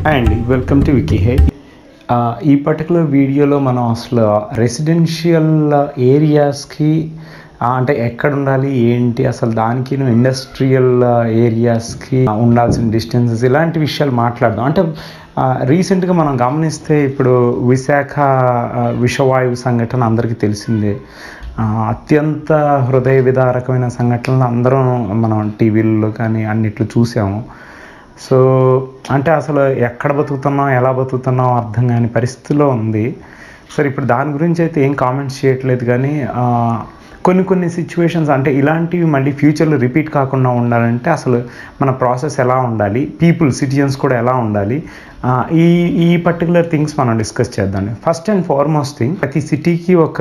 hi అండి welcome to wiki హే ఈ particular వీడియోలో మనం అసలు రెసిడెన్షియల్ ఏరియాస్కి అంటే ఎక్కడ ఉండాలి ఏంటి అసలు దానికి ఇండస్ట్రియల్ ఏరియాస్కి ఉండాల్సిన డిస్టెన్సెస్ ఇలాంటి విషయాలు మాట్లాడదాం అంటే రీసెంట్గా మనం గమనిస్తే ఇప్పుడు విశాఖ ఆ, విషవాయువు సంఘటన అందరికీ తెలిసిందే ఆ, అత్యంత హృదయ విదారకమైన సంఘటనలు అందరం మనం టీవీల్లో కానీ అన్నిట్లో చూసాము సో అంటే అసలు ఎక్కడ బతుకుతున్నాం ఎలా బతుకుతున్నాం అర్థం కాని పరిస్థితిలో ఉంది సరే ఇప్పుడు దాని గురించి అయితే ఏం కామెంట్స్ చేయట్లేదు కానీ ఆ, కొన్ని కొన్ని సిచ్యువేషన్స్ అంటే ఇలాంటివి మళ్ళీ ఫ్యూచర్లో రిపీట్ కాకుండా ఉండాలంటే అసలు మన ప్రాసెస్ ఎలా ఉండాలి పీపుల్ సిటిజన్స్ కూడా ఎలా ఉండాలి ఆ, ఈ ఈ పర్టికులర్ థింగ్స్ మనం డిస్కస్ చేద్దాం ఫస్ట్ అండ్ ఫార్మోస్ట్ థింగ్ ప్రతి సిటీకి ఒక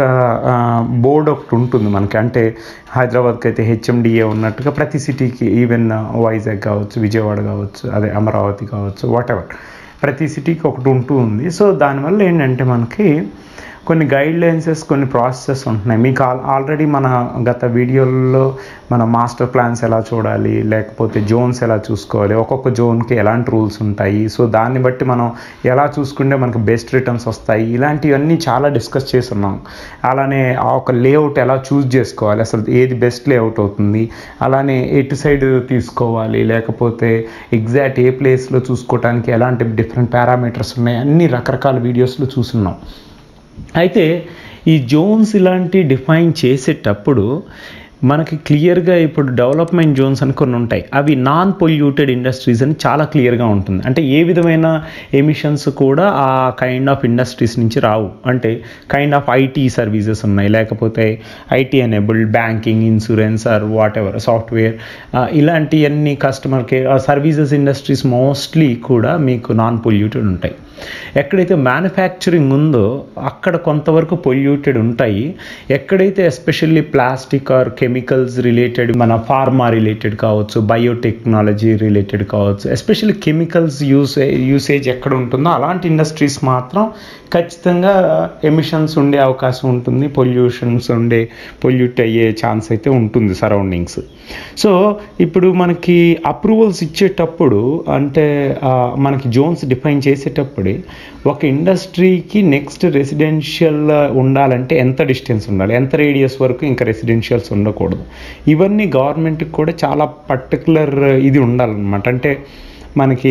బోర్డ్ ఒకటి ఉంటుంది మనకి అంటే హైదరాబాద్కి అయితే హెచ్ఎండిఏ ఉన్నట్టుగా ప్రతి సిటీకి ఈవెన్ వైజాగ్ కావచ్చు విజయవాడ కావచ్చు అదే అమరావతి కావచ్చు వాట్ ఎవర్ ప్రతి సిటీకి ఒకటి ఉంటూ ఉంది సో దానివల్ల ఏంటంటే మనకి కొన్ని గైడ్ లైన్సెస్ కొన్ని ప్రాసెసెస్ ఉంటున్నాయి మీకు ఆల్ ఆల్రెడీ మన గత వీడియోల్లో మన మాస్టర్ ప్లాన్స్ ఎలా చూడాలి లేకపోతే జోన్స్ ఎలా చూసుకోవాలి ఒక్కొక్క జోన్కి ఎలాంటి రూల్స్ ఉంటాయి సో దాన్ని బట్టి మనం ఎలా చూసుకుంటే మనకు బెస్ట్ రిటర్న్స్ వస్తాయి ఇలాంటివన్నీ చాలా డిస్కస్ చేస్తున్నాం అలానే ఆ ఒక లేఅవుట్ ఎలా చూస్ చేసుకోవాలి అసలు ఏది బెస్ట్ లేఅవుట్ అవుతుంది అలానే ఎటు సైడ్ తీసుకోవాలి లేకపోతే ఎగ్జాక్ట్ ఏ ప్లేస్లో చూసుకోవడానికి ఎలాంటి డిఫరెంట్ పారామీటర్స్ ఉన్నాయి అన్ని రకరకాల వీడియోస్లో చూస్తున్నాం అయితే ఈ జోన్స్ ఇలాంటి డిఫైన్ చేసేటప్పుడు మనకి క్లియర్గా ఇప్పుడు డెవలప్మెంట్ జోన్స్ అని కొన్ని ఉంటాయి అవి నాన్ పొల్యూటెడ్ ఇండస్ట్రీస్ అని చాలా క్లియర్గా ఉంటుంది అంటే ఏ విధమైన ఎమిషన్స్ కూడా ఆ కైండ్ ఆఫ్ ఇండస్ట్రీస్ నుంచి రావు అంటే కైండ్ ఆఫ్ ఐటీ సర్వీసెస్ ఉన్నాయి లేకపోతే IT enabled banking insurance or whatever software ఇలాంటివన్నీ కస్టమర్కి సర్వీసెస్ ఇండస్ట్రీస్ మోస్ట్లీ కూడా మీకు నాన్ పొల్యూటెడ్ ఉంటాయి ఎక్కడైతే మ్యానుఫ్యాక్చరింగ్ ఉందో అక్కడ కొంతవరకు పొల్యూటెడ్ ఉంటాయి ఎక్కడైతే especially plastic or chemicals related మన ఫార్మా రిలేటెడ్ కావచ్చు బయోటెక్నాలజీ రిలేటెడ్ కావచ్చు ఎస్పెషల్లీ కెమికల్స్ యూసే యూసేజ్ ఎక్కడ ఉంటుందో అలాంటి ఇండస్ట్రీస్ మాత్రం ఖచ్చితంగా ఎమిషన్స్ ఉండే అవకాశం ఉంటుంది పొల్యూషన్స్ ఉండే పొల్యూట్ అయ్యే ఛాన్స్ అయితే ఉంటుంది సరౌండింగ్స్ సో ఇప్పుడు మనకి అప్రూవల్స్ ఇచ్చేటప్పుడు అంటే ఆ, మనకి జోన్స్ డిఫైన్ చేసేటప్పుడు ఒక ఇండస్ట్రీకి నెక్స్ట్ రెసిడెన్షియల్ ఉండాలంటే ఎంత డిస్టెన్స్ ఉండాలి ఎంత రేడియస్ వరకు ఇంకా రెసిడెన్షియల్స్ ఉండకూడదు ఇవన్నీ గవర్నమెంట్కి కూడా చాలా పర్టికులర్ ఇది ఉండాలన్నమాట అంటే మనకి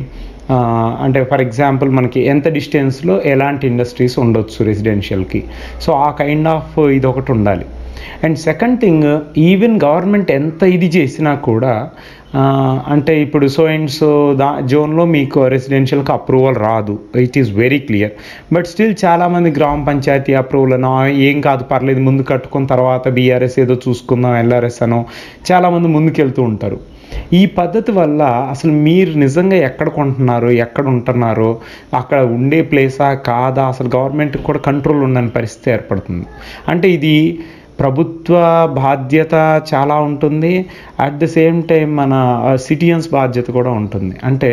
ఆ, అంటే ఫర్ ఎగ్జాంపుల్ మనకి ఎంత డిస్టెన్స్లో ఎలాంటి ఇండస్ట్రీస్ ఉండొచ్చు రెసిడెన్షియల్కి సో ఆ కైండ్ ఆఫ్ ఇది ఒకటి ఉండాలి and second thing even government ఎంత ఇది చేసినా కూడా ఆ, అంటే ఇప్పుడు సో అండ్ సో దా జోన్లో మీకు రెసిడెన్షియల్కి అప్రూవల్ రాదు it is very clear but still చాలామంది గ్రామ పంచాయతీ అప్రూవల్ అనో ఏం కాదు పర్లేదు ముందు కట్టుకున్న తర్వాత బీఆర్ఎస్ ఏదో చూసుకుందాం ఎల్ఆర్ఎస్ అనో చాలామంది ముందుకెళ్తూ ఉంటారు ఈ పద్ధతి వల్ల అసలు మీరు నిజంగా ఎక్కడ కొంటున్నారు ఎక్కడ ఉంటున్నారో అక్కడ ఉండే ప్లేసా కాదా అసలు గవర్నమెంట్కి కూడా కంట్రోల్ ఉండని పరిస్థితి ఏర్పడుతుంది అంటే ఇది ప్రభుత్వ బాధ్యత చాలా ఉంటుంది అట్ ద సేమ్ టైం మన సిటిజన్స్ బాధ్యత కూడా ఉంటుంది అంటే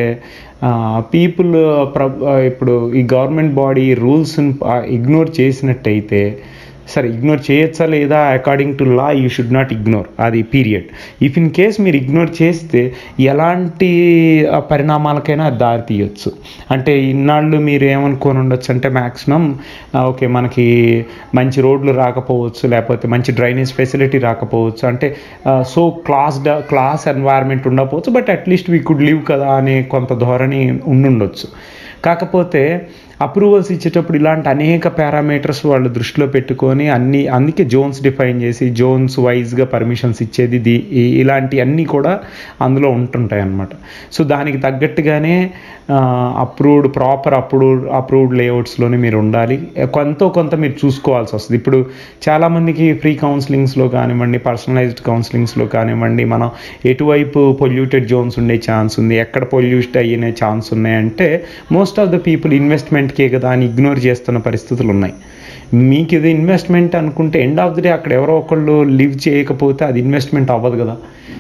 పీపుల్ ప్ర ఇప్పుడు ఈ గవర్నమెంట్ బాడీ రూల్స్ని ఇగ్నోర్ చేసినట్టయితే సరే ఇగ్నోర్ చేయొచ్చా లేదా according to law you should not ignore అది పీరియడ్ ఇఫ్ ఇన్ కేస్ మీరు ఇగ్నోర్ చేస్తే ఎలాంటి ఆ, పరిణామాలకైనా అది దారి తీయొచ్చు అంటే ఇన్నాళ్ళు మీరు ఏమనుకొని ఉండొచ్చు అంటే మ్యాక్సిమం ఓకే మనకి మంచి రోడ్లు రాకపోవచ్చు లేకపోతే మంచి డ్రైనేజ్ ఫెసిలిటీ రాకపోవచ్చు అంటే సో క్లాస్ క్లాస్ ఎన్వైర్న్మెంట్ ఉండకపోవచ్చు but at least we could live కదా అనే కొంత ధోరణి ఉండుండొచ్చు కాకపోతే అప్రూవల్స్ ఇచ్చేటప్పుడు ఇలాంటి అనేక పారామీటర్స్ వాళ్ళు దృష్టిలో పెట్టుకొని అన్ని అందుకే జోన్స్ డిఫైన్ చేసి జోన్స్ వైజ్గా పర్మిషన్స్ ఇచ్చేది ఇది ఈ- ఇలాంటి అన్నీ కూడా అందులో ఉంటుంటాయి అన్నమాట సో దానికి తగ్గట్టుగానే అప్రూవ్డ్ ప్రాపర్ అప్రూవ్డ్ అప్రూవ్డ్ లేఅవుట్స్లోనే మీరు ఉండాలి కొంత కొంత మీరు చూసుకోవాల్సి వస్తుంది ఇప్పుడు చాలామందికి ఫ్రీ కౌన్సిలింగ్స్లో కానివ్వండి పర్సనలైజ్డ్ కౌన్సిలింగ్స్లో కానివ్వండి మనం ఎటువైపు పొల్యూటెడ్ జోన్స్ ఉండే ఛాన్స్ ఉంది ఎక్కడ పొల్యూట్ అయ్యే ఛాన్స్ ఉన్నాయంటే మోస్ట్ ఆఫ్ ద పీపుల్ ఇన్వెస్ట్మెంట్కే కదా అని ఇగ్నోర్ చేస్తున్న పరిస్థితులు ఉన్నాయి మీకు ఇది ఇన్వెస్ట్మెంట్ అనుకుంటే ఎండ్ ఆఫ్ ది డే అక్కడ ఎవరో ఒకళ్ళు లివ్ చేయకపోతే అది ఇన్వెస్ట్మెంట్ అవ్వదు కదా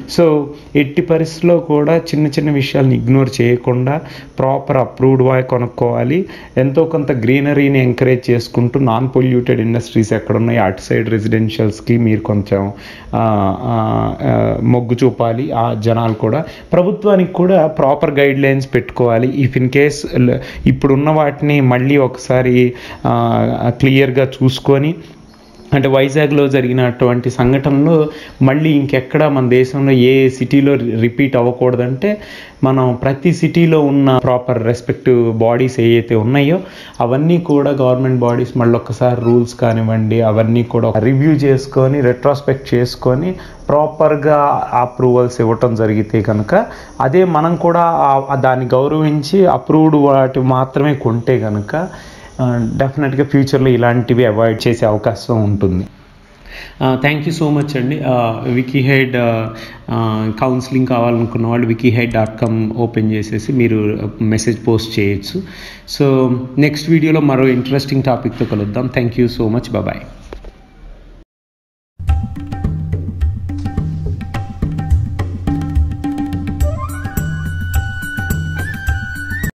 సో ఎట్టి పరిస్థితిలో కూడా చిన్న చిన్న విషయాలను ఇగ్నోర్ చేయకుండా ప్రాపర్ అప్రూవ్డ్ వై కొనుక్కోవాలి ఎంతో కొంత గ్రీనరీని ఎంకరేజ్ చేసుకుంటూ నాన్ పొల్యూటెడ్ ఇండస్ట్రీస్ ఎక్కడ ఉన్నాయి అటు సైడ్ రెసిడెన్షియల్స్కి మీరు కొంచెం ఆ, ఆ, ఆ, మొగ్గు చూపాలి ఆ జనాలు కూడా ప్రభుత్వానికి కూడా ప్రాపర్ గైడ్ లైన్స్ పెట్టుకోవాలి ఇఫ్ ఇన్ కేస్ ఇప్పుడున్న వాటిని మళ్ళీ ఒకసారి క్లియర్గా చూసుకొని అంటే వైజాగ్లో జరిగినటువంటి సంఘటనలు మళ్ళీ ఇంకెక్కడ మన దేశంలో ఏ సిటీలో రిపీట్ అవ్వకూడదంటే మనం ప్రతి సిటీలో ఉన్న ప్రాపర్ రెస్పెక్టివ్ బాడీస్ ఏవైతే ఉన్నాయో అవన్నీ కూడా గవర్నమెంట్ బాడీస్ మళ్ళీ ఒక్కసారి రూల్స్ కానివ్వండి అవన్నీ కూడా రివ్యూ చేసుకొని రెట్రాస్పెక్ట్ చేసుకొని ప్రాపర్గా అప్రూవల్స్ ఇవ్వటం జరిగితే కనుక అదే మనం కూడా ఆ- దాన్ని గౌరవించి అప్రూవ్డ్ వాటి మాత్రమే కొంటే కనుక డెఫినెట్గా ఫ్యూచర్లో ఇలాంటివి అవాయిడ్ చేసే అవకాశం ఉంటుంది థ్యాంక్ యూ సో మచ్ అండి వికీ హెడ్ కౌన్సిలింగ్ కావాలనుకున్న వాళ్ళు Wiki Head dot com open చేసేసి మీరు మెసేజ్ పోస్ట్ చేయొచ్చు సో నెక్స్ట్ వీడియోలో మరో ఇంట్రెస్టింగ్ టాపిక్తో కలుద్దాం thank you so much bye